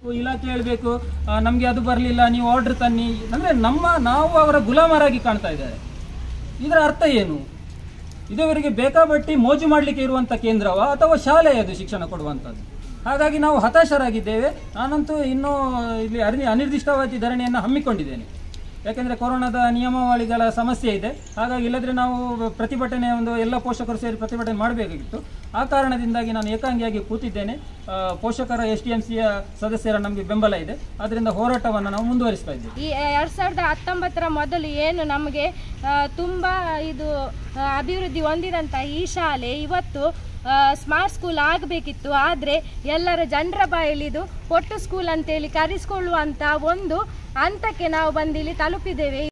ಇಲಾಖೆ ಹೇಳಬೇಕು ನಮಗೆ ಅದು ಬರಲಿಲ್ಲ ನೀವು ಆರ್ಡರ್ ತನ್ನಿ ಅಂದರೆ ನಮ್ಮ ನಾವು ಅವರ ಗುಲಾಮರಾಗಿ ಕಾಣ್ತಾ ಇದ್ದಾರೆ ಇದರ ಅರ್ಥ ಏನು ಇದುವರೆಗೆ ಬೇಕಾಬಟ್ಟಿ ಮೋಜು ಮಾಡಲಿಕ್ಕೆ ಇರುವಂಥ ಕೇಂದ್ರವ ಅಥವಾ ಶಾಲೆ ಅದು ಶಿಕ್ಷಣ ಕೊಡುವಂಥದ್ದು ಹಾಗಾಗಿ ನಾವು ಹತಾಶರಾಗಿದ್ದೇವೆ ನಾನಂತೂ ಇನ್ನೂ ಇಲ್ಲಿ ಅನಿ ಅನಿರ್ದಿಷ್ಟಾವಧಿ ಧರಣಿಯನ್ನು ಹಮ್ಮಿಕೊಂಡಿದ್ದೇನೆ ಯಾಕೆಂದರೆ ಕೊರೋನಾದ ನಿಯಮಾವಳಿಗಳ ಸಮಸ್ಯೆ ಇದೆ ಹಾಗಾಗಿ ಇಲ್ಲದ್ರೆ ನಾವು ಪ್ರತಿಭಟನೆ ಒಂದು ಎಲ್ಲ ಪೋಷಕರು ಸೇರಿ ಪ್ರತಿಭಟನೆ ಮಾಡಬೇಕಾಗಿತ್ತು ಆ ಕಾರಣದಿಂದಾಗಿ ನಾನು ಏಕಾಂಗಿಯಾಗಿ ಕೂತಿದ್ದೇನೆ ಆ, ಪೋಷಕರ ಎಸ್ ಟಿ ಎಂ ಸಿಯ ಸದಸ್ಯರ ನಮಗೆ ಬೆಂಬಲ ಇದೆ ಅದರಿಂದ ಹೋರಾಟವನ್ನು ನಾವು ಮುಂದುವರಿಸ್ತಾ ಇದ್ದೇವೆ ಈ ಎರಡ್ ಸಾವಿರದ ಹತ್ತೊಂಬತ್ತರ ಮೊದಲು ಏನು ನಮಗೆ ಆ, ತುಂಬಾ ಇದು ಆ, ಅಭಿವೃದ್ಧಿ ಹೊಂದಿದಂತ ಈ ಶಾಲೆ ಇವತ್ತು ಸ್ಮಾರ್ಟ್ ಸ್ಕೂಲ್ ಆಗಬೇಕಿತ್ತು ಆದರೆ ಎಲ್ಲರ ಜನರ ಬಾಯಲ್ಲಿ ಇದು ಪೊಟ್ಟು ಸ್ಕೂಲ್ ಅಂತೇಳಿ ಕರೆಸ್ಕೊಳ್ಳುವಂತ ಒಂದು ಹಂತಕ್ಕೆ ನಾವು ಬಂದಿಲ್ಲಿ ತಲುಪಿದ್ದೇವೆ